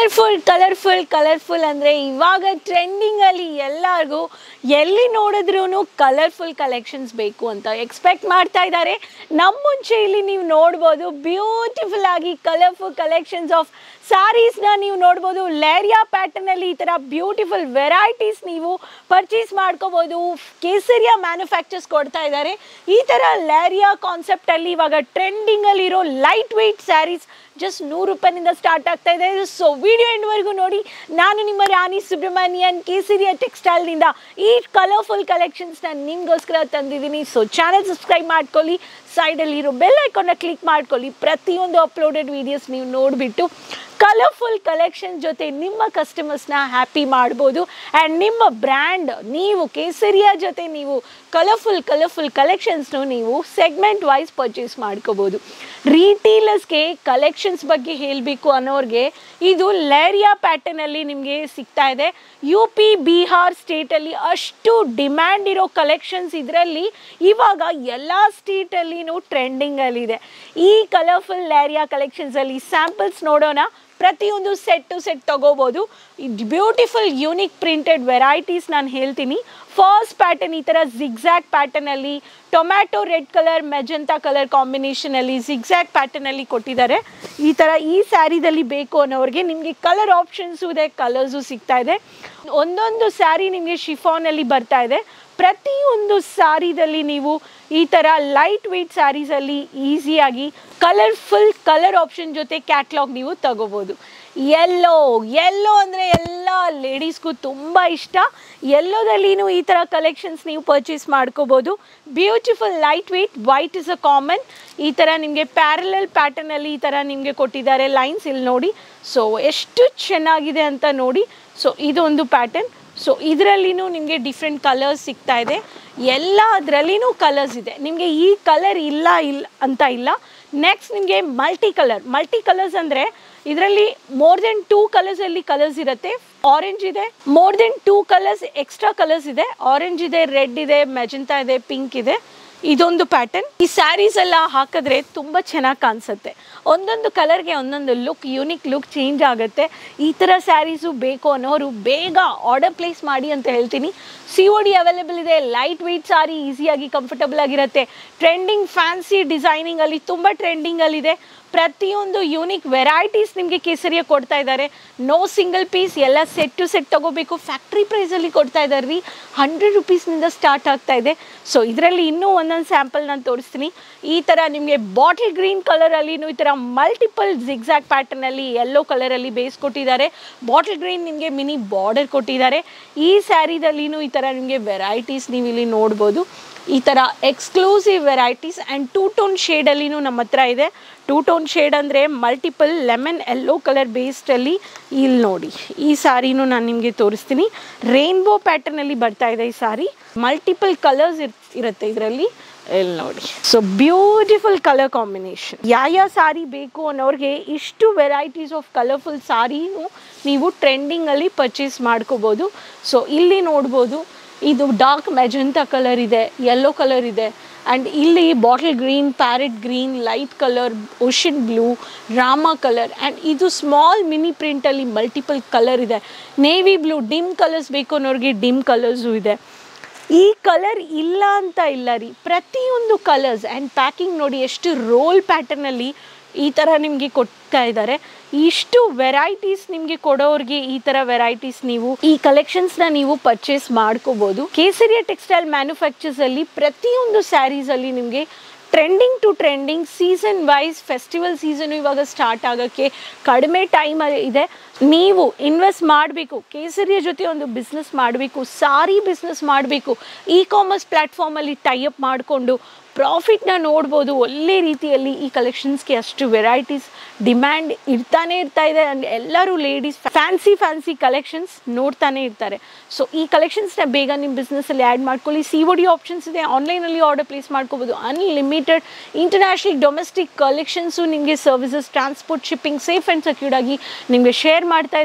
colourful colourful colourful ಅಂದರೆ ಇವಾಗ ಟ್ರೆಂಡಿಂಗಲ್ಲಿ ಎಲ್ಲರಿಗೂ ಎಲ್ಲಿ ನೋಡಿದ್ರೂ ಕಲರ್ಫುಲ್ ಕಲೆಕ್ಷನ್ಸ್ ಬೇಕು ಅಂತ ಎಕ್ಸ್ಪೆಕ್ಟ್ ಮಾಡ್ತಾ ಇದ್ದಾರೆ ನಮ್ಮ ಮುಂಚೆ ಇಲ್ಲಿ ನೀವು ನೋಡ್ಬೋದು ಬ್ಯೂಟಿಫುಲ್ ಆಗಿ ಕಲರ್ಫುಲ್ ಕಲೆಕ್ಷನ್ಸ್ ಆಫ್ ಸ್ಯಾರೀಸ್ನ ನೀವು ನೋಡ್ಬೋದು ಲೇರಿಯಾ ಪ್ಯಾಟರ್ನಲ್ಲಿ ಈ ಥರ ಬ್ಯೂಟಿಫುಲ್ ವೆರೈಟೀಸ್ ನೀವು ಪರ್ಚೇಸ್ ಮಾಡ್ಕೋಬೋದು ಕೇಸರಿಯಾ ಮ್ಯಾನುಫ್ಯಾಕ್ಚರ್ಸ್ ಕೊಡ್ತಾ ಇದ್ದಾರೆ ಈ ಥರ ಲೇರಿಯಾ ಕಾನ್ಸೆಪ್ಟಲ್ಲಿ ಇವಾಗ ಟ್ರೆಂಡಿಂಗಲ್ಲಿರೋ ಲೈಟ್ ವೆಯ್ಟ್ ಸ್ಯಾರೀಸ್ ಜಸ್ಟ್ ನೂರು ರೂಪಾಯಿನಿಂದ ಸ್ಟಾರ್ಟ್ ಆಗ್ತಾ ಇದೆ ಸೊ ವಿಡಿಯೋ ಎಂಡ್ವರೆಗೂ ನೋಡಿ ನಾನು ನಿಮ್ಮ ರಾಣಿ ಸುಬ್ರಹ್ಮಣ್ಯನ್ ಕೇಸರಿಯ ಟೆಕ್ಸ್ಟೈಲ್ನಿಂದ ಈ ಕಲರ್ಫುಲ್ ಕಲೆಕ್ಷನ್ಸ್ನ ನಿಮಗೋಸ್ಕರ ತಂದಿದ್ದೀನಿ ಸೊ ಚಾನಲ್ ಸಬ್ಸ್ಕ್ರೈಬ್ ಮಾಡ್ಕೊಳ್ಳಿ ಸೈಡಲ್ಲಿರೋ ಬೆಲ್ ಐಕಾನ್ನ ಕ್ಲಿಕ್ ಮಾಡ್ಕೊಳ್ಳಿ ಪ್ರತಿಯೊಂದು ಅಪ್ಲೋಡೆಡ್ ವೀಡಿಯೋಸ್ ನೀವು ನೋಡಿಬಿಟ್ಟು ಕಲರ್ಫುಲ್ ಕಲೆಕ್ಷನ್ ಜೊತೆ ನಿಮ್ಮ ಕಸ್ಟಮರ್ಸ್ನ ಹ್ಯಾಪಿ ಮಾಡ್ಬೋದು ಆ್ಯಂಡ್ ನಿಮ್ಮ ಬ್ರ್ಯಾಂಡ್ ನೀವು ಕೇಸರಿಯ ಜೊತೆ ನೀವು ಕಲರ್ಫುಲ್ ಕಲರ್ಫುಲ್ ಕಲೆಕ್ಷನ್ಸ್ನು ನೀವು ಸೆಗ್ಮೆಂಟ್ ವೈಸ್ ಪರ್ಚೇಸ್ ಮಾಡ್ಕೋಬೋದು ರೀಟೇಲರ್ಸ್ಗೆ ಕಲೆಕ್ಷನ್ಸ್ ಬಗ್ಗೆ ಹೇಳಬೇಕು ಅನ್ನೋರಿಗೆ ಇದು ಲೇರಿಯಾ ಪ್ಯಾಟರ್ನಲ್ಲಿ ನಿಮಗೆ ಸಿಗ್ತಾ ಇದೆ ಯು ಪಿ ಬಿಹಾರ್ ಸ್ಟೇಟಲ್ಲಿ ಅಷ್ಟು ಡಿಮ್ಯಾಂಡ್ ಇರೋ ಕಲೆಕ್ಷನ್ಸ್ ಇದರಲ್ಲಿ ಇವಾಗ ಎಲ್ಲ ಸ್ಟೇಟಲ್ಲಿನೂ ಟ್ರೆಂಡಿಂಗಲ್ಲಿದೆ ಈ ಕಲರ್ಫುಲ್ ಲೇರಿಯಾ ಕಲೆಕ್ಷನ್ಸಲ್ಲಿ ಸ್ಯಾಂಪಲ್ಸ್ ನೋಡೋಣ ಪ್ರತಿಯೊಂದು ಸೆಟ್ ಟು ಸೆಟ್ ತಗೋಬೋದು ಬ್ಯೂಟಿಫುಲ್ ಯೂನಿಕ್ ಪ್ರಿಂಟೆಡ್ ವೆರೈಟೀಸ್ ನಾನು ಹೇಳ್ತೀನಿ ಫಸ್ಟ್ ಪ್ಯಾಟರ್ನ್ ಈ ಥರ ಜಿಗ್ಝ್ಯಾಕ್ ಪ್ಯಾಟರ್ನಲ್ಲಿ tomato red colour magenta colour ಕಾಂಬಿನೇಷನಲ್ಲಿ ಜಿಗ್ಝ್ಯಾಕ್ ಪ್ಯಾಟರ್ನಲ್ಲಿ ಕೊಟ್ಟಿದ್ದಾರೆ ಈ ಥರ ಈ ಸ್ಯಾರಿದಲ್ಲಿ ಬೇಕು ಅನ್ನೋರಿಗೆ ನಿಮಗೆ ಕಲರ್ ಆಪ್ಷನ್ಸು ಇದೆ ಕಲರ್ಸು ಸಿಗ್ತಾ ಇದೆ ಒಂದೊಂದು ಸ್ಯಾರಿ ನಿಮಗೆ ಶಿಫಾನಲ್ಲಿ ಬರ್ತಾ ಇದೆ ಪ್ರತಿಯೊಂದು ಸ್ಯಾರಿದಲ್ಲಿ ನೀವು ಈ ಥರ ಲೈಟ್ ವೆಯ್ಟ್ ಸ್ಯಾರೀಸಲ್ಲಿ ಈಸಿಯಾಗಿ ಕಲರ್ಫುಲ್ ಕಲರ್ ಆಪ್ಷನ್ ಜೊತೆ ಕ್ಯಾಟ್ಲಾಗ್ ನೀವು ತಗೋಬೋದು ಎಲ್ಲೋ ಎಲ್ಲೋ ಅಂದರೆ ಎಲ್ಲ ಲೇಡೀಸ್ಗೂ ತುಂಬ ಇಷ್ಟ ಎಲ್ಲೋದಲ್ಲಿನೂ ಈ ಥರ ಕಲೆಕ್ಷನ್ಸ್ ನೀವು ಪರ್ಚೇಸ್ ಮಾಡ್ಕೋಬೋದು beautiful light weight white is a common ಈ ಥರ ನಿಮಗೆ ಪ್ಯಾರಲಲ್ ಪ್ಯಾಟರ್ನಲ್ಲಿ ಈ ಥರ ನಿಮಗೆ ಕೊಟ್ಟಿದ್ದಾರೆ ಲೈನ್ಸ್ ಇಲ್ಲಿ ನೋಡಿ ಸೊ ಎಷ್ಟು ಚೆನ್ನಾಗಿದೆ ಅಂತ ನೋಡಿ ಸೊ ಇದೊಂದು ಪ್ಯಾಟರ್ನ್ ಸೊ ಇದರಲ್ಲಿನೂ ನಿಮಗೆ ಡಿಫ್ರೆಂಟ್ ಕಲರ್ಸ್ ಸಿಗ್ತಾ ಇದೆ ಎಲ್ಲ ಅದರಲ್ಲಿನೂ ಕಲರ್ಸ್ ಇದೆ ನಿಮಗೆ ಈ ಕಲರ್ ಇಲ್ಲ ಇಲ್ಲ ಅಂತ ಇಲ್ಲ ನೆಕ್ಸ್ಟ್ ನಿಮಗೆ ಮಲ್ಟಿ ಕಲರ್ ಮಲ್ಟಿ ಕಲರ್ಸ್ ಅಂದರೆ ಇದರಲ್ಲಿ ಮೋರ್ ದೆನ್ ಟೂ ಕಲರ್ಸಲ್ಲಿ ಕಲರ್ಸ್ ಇರುತ್ತೆ ಆರೆಂಜ್ ಇದೆ more than two colours extra colours ಇದೆ ಆರೆಂಜ್ ಇದೆ ರೆಡ್ ಇದೆ ಮೆಜಂತಾ ಇದೆ ಪಿಂಕ್ ಇದೆ ಇದೊಂದು ಪ್ಯಾಟರ್ನ್ ಈ ಸ್ಯಾರೀಸ್ ಎಲ್ಲ ಹಾಕಿದ್ರೆ ತುಂಬ ಚೆನ್ನಾಗಿ ಕಾಣಿಸುತ್ತೆ ಒಂದೊಂದು ಕಲರ್ಗೆ ಒಂದೊಂದು ಲುಕ್ ಯೂನಿಕ್ ಲುಕ್ ಚೇಂಜ್ ಆಗುತ್ತೆ ಈ ಥರ ಸ್ಯಾರೀಸು ಬೇಕು ಅನ್ನೋರು ಬೇಗ ಆರ್ಡರ್ ಪ್ಲೇಸ್ ಮಾಡಿ ಅಂತ ಹೇಳ್ತೀನಿ ಸಿ ಒ ಡಿ ಅವೈಲೇಬಲ್ ಇದೆ ಲೈಟ್ ವೆಯ್ಟ್ ಸಾರಿ ಈಸಿಯಾಗಿ ಕಂಫರ್ಟಬಲ್ ಆಗಿರುತ್ತೆ ಟ್ರೆಂಡಿಂಗ್ ಫ್ಯಾನ್ಸಿ ಡಿಸೈನಿಂಗಲ್ಲಿ ತುಂಬ ಟ್ರೆಂಡಿಂಗಲ್ಲಿದೆ ಪ್ರತಿಯೊಂದು ಯೂನಿಕ್ ವೆರೈಟೀಸ್ ನಿಮಗೆ ಕೇಸರಿಯ ಕೊಡ್ತಾ ಇದ್ದಾರೆ ನೋ ಸಿಂಗಲ್ ಪೀಸ್ ಎಲ್ಲ ಸೆಟ್ ಟು ಸೆಟ್ ತಗೋಬೇಕು ಫ್ಯಾಕ್ಟ್ರಿ ಪ್ರೈಸಲ್ಲಿ ಕೊಡ್ತಾ ಇದ್ದಾರೆ ರೀ ಹಂಡ್ರೆಡ್ ರುಪೀಸ್ನಿಂದ ಸ್ಟಾರ್ಟ್ ಆಗ್ತಾ ಇದೆ ಸೊ ಇದರಲ್ಲಿ ಇನ್ನೂ ಒಂದೊಂದು ಸ್ಯಾಂಪಲ್ ನಾನು ತೋರಿಸ್ತೀನಿ ಈ ಥರ ನಿಮಗೆ ಬಾಟಲ್ ಗ್ರೀನ್ ಕಲರಲ್ಲಿನೂ ಈ ಥರ ಮಲ್ಟಿಪಲ್ ಜಿಗ್ಸಾಕ್ ಪ್ಯಾಟರ್ನಲ್ಲಿ ಯೆಲ್ಲೋ ಕಲರಲ್ಲಿ ಬೇಸ್ ಕೊಟ್ಟಿದ್ದಾರೆ ಬಾಟಲ್ ಗ್ರೀನ್ ನಿಮಗೆ ಮಿನಿ ಬಾರ್ಡರ್ ಕೊಟ್ಟಿದ್ದಾರೆ ಈ ಸ್ಯಾರಿದಲ್ಲಿನೂ ಈ ಥರ ನಿಮಗೆ ವೆರೈಟೀಸ್ ನೀವು ಇಲ್ಲಿ ನೋಡ್ಬೋದು ಈ ಥರ exclusive varieties and two tone ಶೇಡಲ್ಲಿನೂ ನಮ್ಮ ಹತ್ರ ಇದೆ ಟೂ ಟೋನ್ ಶೇಡ್ ಅಂದರೆ ಮಲ್ಟಿಪಲ್ ಲೆಮನ್ ಎಲ್ಲೋ ಕಲರ್ ಬೇಸ್ಡಲ್ಲಿ ಇಲ್ಲಿ ನೋಡಿ ಈ ಸಾರಿನೂ ನಾನು ನಿಮಗೆ ತೋರಿಸ್ತೀನಿ ರೇನ್ಬೋ ಪ್ಯಾಟರ್ನಲ್ಲಿ ಬರ್ತಾ ಇದೆ ಈ ಸಾರಿ ಮಲ್ಟಿಪಲ್ ಕಲರ್ಸ್ ಇರ್ ಇರುತ್ತೆ ಇದರಲ್ಲಿ ಇಲ್ಲಿ ನೋಡಿ ಸೊ ಬ್ಯೂಟಿಫುಲ್ ಕಲರ್ ಕಾಂಬಿನೇಷನ್ ಯಾವ ಸಾರಿ ಬೇಕು ಅನ್ನೋರಿಗೆ ಇಷ್ಟು ವೆರೈಟೀಸ್ ಆಫ್ ಕಲರ್ಫುಲ್ ಸಾರಿನೂ ನೀವು ಟ್ರೆಂಡಿಂಗಲ್ಲಿ ಪರ್ಚೇಸ್ ಮಾಡ್ಕೋಬೋದು ಸೊ ಇಲ್ಲಿ ನೋಡ್ಬೋದು ಇದು ಡಾರ್ಕ್ ಮೆಜಂತಾ ಕಲರ್ ಇದೆ ಯೆಲ್ಲೋ ಕಲರ್ ಇದೆ ಆ್ಯಂಡ್ ಇಲ್ಲಿ bottle green parrot green light colour ocean blue ರಾಮಾ ಕಲರ್ ಆ್ಯಂಡ್ ಇದು ಸ್ಮಾಲ್ ಮಿನಿ ಪ್ರಿಂಟಲ್ಲಿ ಮಲ್ಟಿಪಲ್ ಕಲರ್ ಇದೆ ನೇವಿ ಬ್ಲೂ ಡಿಮ್ ಕಲರ್ಸ್ ಬೇಕು ಅನ್ನೋರಿಗೆ ಡಿಮ್ ಕಲರ್ಸು ಇದೆ ಈ ಕಲರ್ ಇಲ್ಲ ಅಂತ ಇಲ್ಲ ರೀ ಪ್ರತಿಯೊಂದು ಕಲರ್ಸ್ ಆ್ಯಂಡ್ ಪ್ಯಾಕಿಂಗ್ ನೋಡಿ ಎಷ್ಟು ರೋಲ್ ಪ್ಯಾಟರ್ನಲ್ಲಿ ಈ ಥರ ನಿಮಗೆ ಕೊಡ್ತಾ ಇದ್ದಾರೆ ಇಷ್ಟು ವೆರೈಟೀಸ್ ನಿಮಗೆ ಕೊಡೋರಿಗೆ ಈ ಥರ ವೆರೈಟೀಸ್ ನೀವು ಈ ಕಲೆಕ್ಷನ್ಸ್ನ ನೀವು ಪರ್ಚೇಸ್ ಮಾಡ್ಕೋಬೋದು ಕೇಸರಿಯ ಟೆಕ್ಸ್ಟೈಲ್ ಮ್ಯಾನುಫ್ಯಾಕ್ಚರ್ಸಲ್ಲಿ ಪ್ರತಿಯೊಂದು ಸ್ಯಾರೀಸಲ್ಲಿ ನಿಮಗೆ trending to trending season wise festival season ಇವಾಗ ಸ್ಟಾರ್ಟ್ ಆಗೋಕ್ಕೆ ಕಡಿಮೆ ಟೈಮ್ ಇದೆ ನೀವು ಇನ್ವೆಸ್ಟ್ ಮಾಡಬೇಕು ಕೇಸರಿಯ ಜೊತೆ ಒಂದು ಬಿಸ್ನೆಸ್ ಮಾಡಬೇಕು ಸಾರಿ ಬಿಸ್ನೆಸ್ ಮಾಡಬೇಕು ಇ ಕಾಮರ್ಸ್ ಪ್ಲ್ಯಾಟ್ಫಾರ್ಮಲ್ಲಿ ಟೈಅಪ್ ಮಾಡಿಕೊಂಡು ಪ್ರಾಫಿಟ್ನ ನೋಡ್ಬೋದು ಒಳ್ಳೆ ರೀತಿಯಲ್ಲಿ ಈ ಕಲೆಕ್ಷನ್ಸ್ಗೆ ಅಷ್ಟು ವೆರೈಟೀಸ್ ಡಿಮ್ಯಾಂಡ್ ಇರ್ತಾನೆ ಇರ್ತಾ ಇದೆ ಆ್ಯಂಡ್ ಎಲ್ಲರೂ ಲೇಡೀಸ್ ಫ್ಯಾನ್ಸಿ ಫ್ಯಾನ್ಸಿ ಕಲೆಕ್ಷನ್ಸ್ ನೋಡ್ತಾನೆ ಇರ್ತಾರೆ ಸೊ ಈ ಕಲೆಕ್ಷನ್ಸ್ನ ಬೇಗ ನಿಮ್ಮ ಬಿಸ್ನೆಸ್ಸಲ್ಲಿ ಆ್ಯಡ್ ಮಾಡ್ಕೊಳ್ಳಿ ಸಿ ಒ ಡಿ ಆಪ್ಷನ್ಸ್ ಇದೆ ಆನ್ಲೈನಲ್ಲಿ ಆರ್ಡರ್ ಪ್ಲೇಸ್ ಮಾಡ್ಕೋಬೋದು ಅನ್ಲಿಮಿಟೆಡ್ ಇಂಟರ್ನ್ಯಾಷನಲ್ ಡೊಮೆಸ್ಟಿಕ್ ಕಲೆಕ್ಷನ್ಸು ನಿಮಗೆ services transport shipping safe and secured ಆಗಿ ನಿಮಗೆ ಶೇರ್ ಮಾಡ್ತಾ ಇದ್ದಾರೆ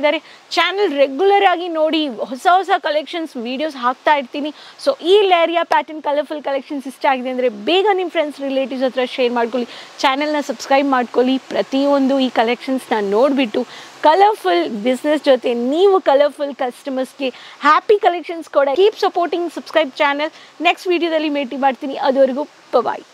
ಚಾನಲ್ ರೆಗ್ಯುಲರ್ ಆಗಿ ನೋಡಿ ಹೊಸ ಹೊಸ ಕಲೆಕ್ಷನ್ಸ್ ವೀಡಿಯೋಸ್ ಹಾಕ್ತಾ ಇರ್ತೀನಿ ಸೊ ಈ ಲೇರಿಯಾ ಪ್ಯಾಟರ್ನ್ ಕಲರ್ಫುಲ್ ಕಲೆಕ್ಷನ್ಸ್ ಇಷ್ಟ ಆಗಿದೆ ಅಂದರೆ ಬೇಗ ನಿಮ್ಮ ಫ್ರೆಂಡ್ಸ್ ರಿಲೇಟಿವ್ಸ್ ಹತ್ರ ಶೇರ್ ಮಾಡ್ಕೊಳ್ಳಿ ಚಾನೆಲ್ನ ಸಬ್ಸ್ಕ್ರೈಬ್ ಮಾಡ್ಕೊಳ್ಳಿ ಪ್ರತಿಯೊಂದು ಈ ಕಲೆಕ್ಷನ್ಸ್ನ ನೋಡಿಬಿಟ್ಟು ಕಲರ್ಫುಲ್ ಬಿಸ್ನೆಸ್ ಜೊತೆ ನೀವು ಕಲರ್ಫುಲ್ ಕಸ್ಟಮರ್ಸ್ಗೆ ಹ್ಯಾಪಿ ಕಲೆಕ್ಷನ್ಸ್ ಕೊಡ keep supporting subscribe channel next ವೀಡಿಯೋದಲ್ಲಿ ಭೇಟಿ ಮಾಡ್ತೀನಿ ಅದುವರೆಗೂ ಬಾಯ್